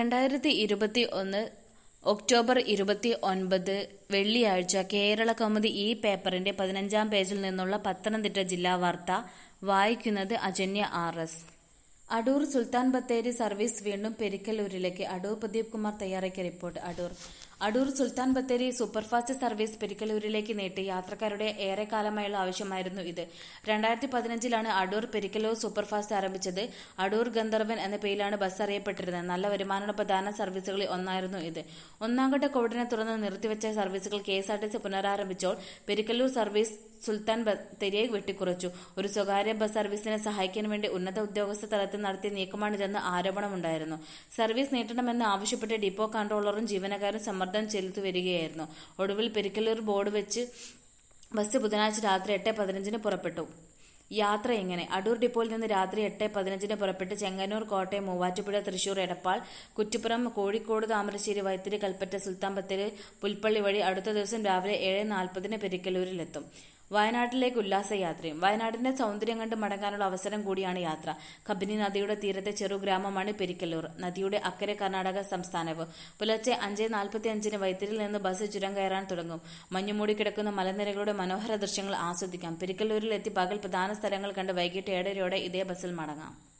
രണ്ടായിരത്തി ഇരുപത്തി ഒന്ന് ഒക്ടോബർ ഇരുപത്തി ഒൻപത് വെള്ളിയാഴ്ച കേരള കൗമുദി ഈ പേപ്പറിന്റെ പതിനഞ്ചാം പേജിൽ നിന്നുള്ള പത്തനംതിട്ട ജില്ലാ വാർത്ത വായിക്കുന്നത് Ajanya R S Adoor Sultan Bathery service വീണ്ടും പെരിക്കലൂരിലേക്ക് അടൂർ പ്രദീപ് കുമാർ തയ്യാറാക്കിയ report Adoor Adoor Sultan Bathery superfast service പെരിക്കലൂരിലേക്ക് നീട്ടി യാത്രക്കാരുടെ ഏറെക്കാലമായുള്ള ആവശ്യമായിരുന്നു ഇത് രണ്ടായിരത്തി പതിനഞ്ചിലാണ് അടൂർ പെരിക്കലൂർ സൂപ്പർഫാസ്റ്റ് ആരംഭിച്ചത് അടൂർ ഗന്ധർവൻ എന്ന പേരിലാണ് ബസ് അറിയപ്പെട്ടിരുന്നത് നല്ല വരുമാനമുള്ള പ്രധാന സർവീസുകളിൽ ഒന്നായിരുന്നു ഇത് ഒന്നാം ഘട്ട കോവിഡിനെ തുടർന്ന് നിർത്തിവെച്ച സർവീസുകൾ K S R T C പുനരാരംഭിച്ചപ്പോൾ പെരിക്കലൂർ സർവീസ് സുൽത്താൻ ബത്തേരിയെ വെട്ടിക്കുറച്ചു ഒരു സ്വകാര്യ ബസ് സർവീസിനെ സഹായിക്കാൻ വേണ്ടി ഉന്നത ഉദ്യോഗസ്ഥ തലത്തിൽ നടത്തിയ നീക്കമാണിതെന്ന് ആരോപണമുണ്ടായിരുന്നു സർവീസ് നീട്ടണമെന്ന് ആവശ്യപ്പെട്ട് ഡിപ്പോ കൺട്രോളറും ജീവനക്കാരും സമ്മർദ്ദം ചെലുത്തി വരികയായിരുന്നു ഒടുവിൽ പെരിക്കലൂർ ബോർഡ് വെച്ച് ബസ് ബുധനാഴ്ച രാത്രി എട്ട് പതിനഞ്ചിന് പുറപ്പെട്ടു യാത്ര എങ്ങനെ അടൂർ ഡിപ്പോയിൽ നിന്ന് രാത്രി എട്ട് പതിനഞ്ചിന് പുറപ്പെട്ട് ചെങ്ങന്നൂർ കോട്ടയം മൂവാറ്റുപുഴ തൃശൂർ എടപ്പാൾ കുറ്റിപ്പുറം കോഴിക്കോട് താമരശ്ശേരി വൈത്തിരി കൽപ്പറ്റ സുൽത്താൻ ബത്തേരി പുൽപ്പള്ളി വഴി അടുത്ത ദിവസം രാവിലെ ഏഴ് നാൽപ്പതിന് പെരിക്കലൂരിലെത്തും വയനാട്ടിലേക്ക് ഉല്ലാസയാത്രയും വയനാടിന്റെ സൗന്ദര്യം കണ്ട് മടങ്ങാനുള്ള അവസരം കൂടിയാണ് യാത്ര കബിനി നദിയുടെ തീരത്തെ ചെറു ഗ്രാമമാണ് പെരിക്കല്ലൂർ നദിയുടെ അക്കരെ കർണാടക സംസ്ഥാനവും പുലർച്ചെ അഞ്ച് നാൽപ്പത്തി അഞ്ചിന് വൈത്തിരിയിൽ നിന്ന് ബസ് ചുരം കയറാൻ തുടങ്ങും മഞ്ഞുമൂടി കിടക്കുന്ന മലനിരകളുടെ മനോഹര ദൃശ്യങ്ങൾ ആസ്വദിക്കാം പെരിക്കല്ലൂരിൽ എത്തി പകൽ പ്രധാന സ്ഥലങ്ങൾ കണ്ട് വൈകിട്ട് ഏഴരയോടെ ഇതേ ബസ്സിൽ മടങ്ങാം